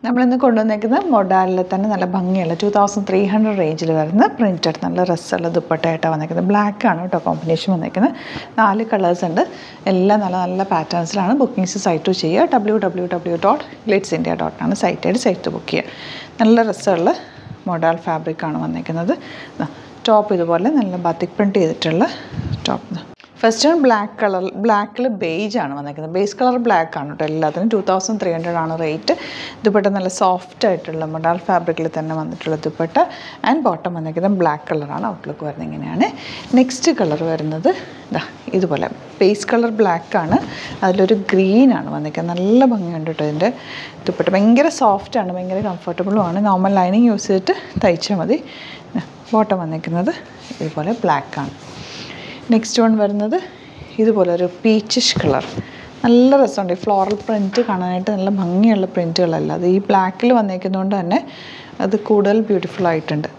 നമ്മളിന്ന് കൊണ്ടുവന്നേക്കുന്നത് മൊഡാലിൽ തന്നെ നല്ല ഭംഗിയുള്ള ടു തൗസൻഡ് ത്രീ ഹൺഡ്രഡ് റേഞ്ചിൽ വരുന്ന പ്രിൻറ്റഡ് നല്ല രസമുള്ള ദുപ്പട്ടയായിട്ടാണ് വന്നേക്കുന്നത് ബ്ലാക്ക് ആണ് കേട്ടോ കോമ്പിനേഷൻ വന്നേക്കുന്നത് നാല് കളേഴ്സ് ഉണ്ട് എല്ലാം നല്ല നല്ല പാറ്റേൺസിലാണ് ബുക്കിംഗ്സ് സൈറ്റ് ചെയ്യുക W W W dot glitz India ഡോട്ടാണ് സൈറ്റായിട്ട് സൈറ്റ് ബുക്ക് ചെയ്യുക നല്ല രസമുള്ള മൊഡാൽ ഫാബ്രിക്കാണ് വന്നേക്കുന്നത് ടോപ്പ് ഇതുപോലെ നല്ല ബത്തിക് പ്രിൻറ്റ് ചെയ്തിട്ടുള്ള ടോപ്പ് ഫസ്റ്റ് ബ്ലാക്ക് കളർ ബ്ലാക്കിൽ ബേജ് ആണ് വന്നേക്കുന്നത് ബേസ് കളർ ബ്ലാക്ക് ആണ് കേട്ടോ എല്ലാത്തിനും ടു തൗസൻഡ് ത്രീ ഹൺഡ്രഡ് ആണ് റേറ്റ് ദുപ്പട്ട നല്ല സോഫ്റ്റ് ആയിട്ടുള്ള മൊഡാൽ ഫാബ്രിക്കിൽ തന്നെ വന്നിട്ടുള്ള ദുപ്പട്ട ആൻഡ് ബോട്ടം വന്നേക്കുന്നത് ബ്ലാക്ക് കളറാണ് ഔട്ട്ലുക്ക് വരുന്നത് ഇങ്ങനെയാണ് നെക്സ്റ്റ് കളർ വരുന്നത് ഇതാ ഇതുപോലെ ബേസ് കളർ ബ്ലാക്ക് ആണ് അതിലൊരു ഗ്രീൻ ആണ് വന്നേക്കുന്നത് നല്ല ഭംഗിയുണ്ട് കേട്ടോ ഇതിൻ്റെ ദുപ്പട്ട ഭയങ്കര സോഫ്റ്റ് ആണ് ഭയങ്കര കംഫർട്ടബിളും ആണ് നോർമൽ ലൈനിങ് യൂസ് ചെയ്തിട്ട് തയ്ച്ചാൽ മതി ബോട്ടം വന്നേക്കുന്നത് ഇതുപോലെ ബ്ലാക്ക് ആണ് നെക്സ്റ്റ് വൺ വരുന്നത് ഇതുപോലെ ഒരു പീച്ചിഷ് കളർ നല്ല രസമുണ്ട് ഈ ഫ്ലോറൽ പ്രിൻറ്റ് കാണാനായിട്ട് നല്ല ഭംഗിയുള്ള പ്രിൻറ്റുകളല്ല അത് ഈ ബ്ലാക്കിൽ വന്നേക്കുന്നതുകൊണ്ട് തന്നെ അത് കൂടുതൽ ബ്യൂട്ടിഫുൾ ആയിട്ടുണ്ട്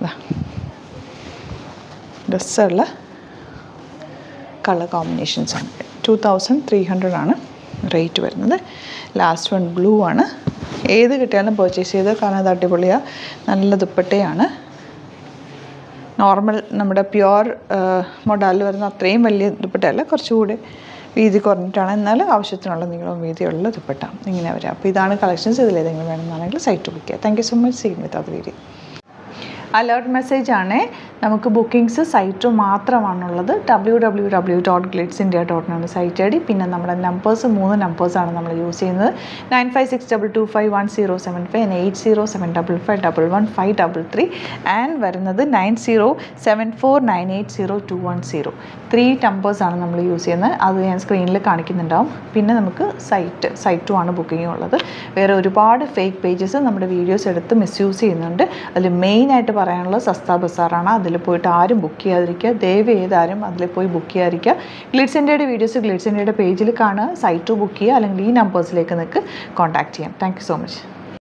രസമുള്ള കളർ കോമ്പിനേഷൻസ് ആണ് ടു തൗസൻഡ് ത്രീ ഹൺഡ്രഡ് ആണ് റേറ്റ് വരുന്നത് ലാസ്റ്റ് വൺ ബ്ലൂ ആണ് ഏത് കിട്ടിയാലും പർച്ചേസ് ചെയ്ത് കാരണം അത് അടിപൊളിയാണ് നല്ല ദുപ്പട്ടയാണ് നോർമൽ നമ്മുടെ പ്യുവർ മൊഡാലിൽ വരുന്ന അത്രയും വലിയ ദുപ്പട്ടയല്ല കുറച്ചുകൂടി വീതി കുറഞ്ഞിട്ടാണ് എന്നാൽ ആവശ്യത്തിനുള്ള നീളവും വീതിയുള്ള ദുപ്പട്ട ഇങ്ങനെ വരാം അപ്പോൾ ഇതാണ് കളക്ഷൻസ് ഇതിലേതെങ്കിലും വേണമെന്നാണെങ്കിൽ site book thank you so much seen with അത് വീഡിയോ അലേർട്ട് മെസ്സേജ് ആണ് നമുക്ക് ബുക്കിംഗ്സ് സൈറ്റ് മാത്രമാണുള്ളത് W W W dot glitz India dot ആണ് സൈറ്റ് ഐ ഡി പിന്നെ നമ്മുടെ നമ്പേഴ്സ് മൂന്ന് നമ്പേഴ്സാണ് നമ്മൾ യൂസ് ചെയ്യുന്നത് nine five six double two five one zero seven five eight zero seven double five double one five double three and വരുന്നത് nine zero seven four nine eight zero to one zero three നമ്പേഴ്സാണ് നമ്മൾ use ചെയ്യുന്നത് അത് ഞാൻ സ്ക്രീനിൽ കാണിക്കുന്നുണ്ടാവും പിന്നെ നമുക്ക് site സൈറ്റും ആണ് ബുക്കിംഗ് ഉള്ളത് വേറെ ഒരുപാട് ഫേക്ക് പേജസ് നമ്മുടെ വീഡിയോസ് എടുത്ത് മിസ്യൂസ് ചെയ്യുന്നുണ്ട് അതിൽ മെയിനായിട്ട് പറയാനുള്ളത് സസ്ത ബസാറാണ് അതിൽ പോയിട്ട് ആരും ബുക്ക് ചെയ്യാതിരിക്കുക ദയവ് ചെയ്താരും അതിൽ പോയി ബുക്ക് ചെയ്യാതിരിക്കുക ഗ്ലിറ്റ്സ് ഇന്ത്യയുടെ വീഡിയോസ് ഗ്ലിറ്റ്സ് ഇന്ത്യയുടെ പേജിൽ കാണുക സൈറ്റ് ബുക്ക് ചെയ്യുക അല്ലെങ്കിൽ ഈ നമ്പേഴ്സിലേക്ക് നിങ്ങൾക്ക് കോൺടാക്ട് ചെയ്യാം താങ്ക് സോ മച്ച്